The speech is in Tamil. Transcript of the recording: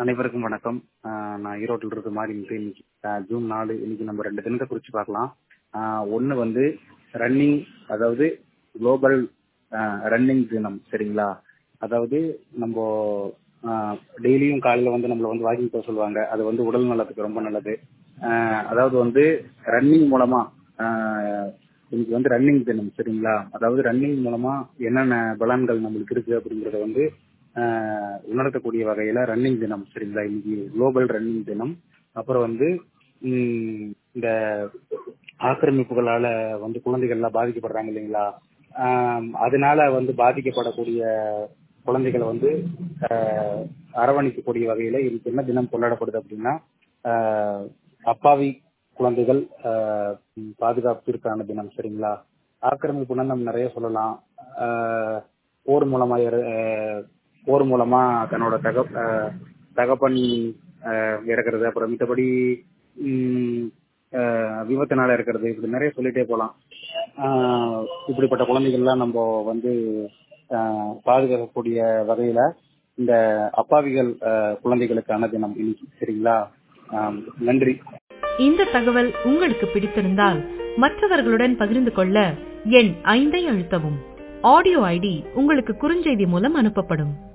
அனைவருக்கும் வணக்கம் ஆஹ் நான் ஈரோட்டில் இருந்து மாறி இன்னைக்கு ஆஹ் ஜூன் நாலு இன்னைக்கு நம்ம ரெண்டு தினத்தை குறிச்சு பார்க்கலாம் ஆஹ் ஒண்ணு வந்து ரன்னிங் அதாவது குளோபல் ரன்னிங் தினம் சரிங்களா அதாவது நம்ம டெய்லியும் காலையில வந்து நம்மள வந்து வாக்கிங் போக சொல்லுவாங்க அது வந்து உடல் நலத்துக்கு ரொம்ப நல்லது ஆஹ் அதாவது வந்து ரன்னிங் மூலமா ஆஹ் இன்னைக்கு வந்து ரன்னிங் தினம் சரிங்களா அதாவது ரன்னிங் மூலமா என்னென்ன பலன்கள் நம்மளுக்கு இருக்கு அப்படிங்கறத வந்து ஆஹ் உணர்த்தக்கூடிய வகையில ரன்னிங் தினம் சரிங்களா இன்னைக்கு குளோபல் ரன்னிங் தினம் அப்புறம் வந்து உம் இந்த ஆக்கிரமிப்புகளால வந்து குழந்தைகள் எல்லாம் பாதிக்கப்படுறாங்க இல்லைங்களா ஆஹ் அதனால வந்து பாதிக்கப்படக்கூடிய குழந்தைகளை வந்து ஆஹ் அரவணைக்கக்கூடிய வகையில இன்னைக்கு என்ன தினம் கொண்டாடப்படுது அப்படின்னா ஆஹ் அப்பாவி குழந்தைகள் ஆஹ் பாதுகாப்பிற்கான தினம் சரிங்களா ஆக்கிரமிப்புனா நம்ம நிறைய சொல்லலாம் ஆஹ் போர் மூலமா இற- ஆஹ் போர் மூலமா தன்னோட தக ஆஹ் தகப்பன் ஆஹ் இறக்குறது அப்புறம் மித்தபடி உம் ஆஹ் விபத்துனால இருக்கிறது இப்படி நிறைய சொல்லிட்டே போலாம் ஆஹ் இப்படிப்பட்ட குழந்தைகள்லாம் நம்ம வந்து ஆஹ் பாதுகாக்கக்கூடிய வகையில இந்த அப்பாவிகள் ஆஹ் குழந்தைகளுக்கான தினம் இன்னைக்கு சரிங்களா ஆஹ் நன்றி இந்த தகவல் உங்களுக்கு பிடித்திருந்தால் மற்றவர்களுடன் பகிர்ந்து கொள்ள எண் ஐந்தை அழுத்தவும் ஆடியோ ஐடி உங்களுக்கு குறுஞ்செய்தி மூலம் அனுப்பப்படும்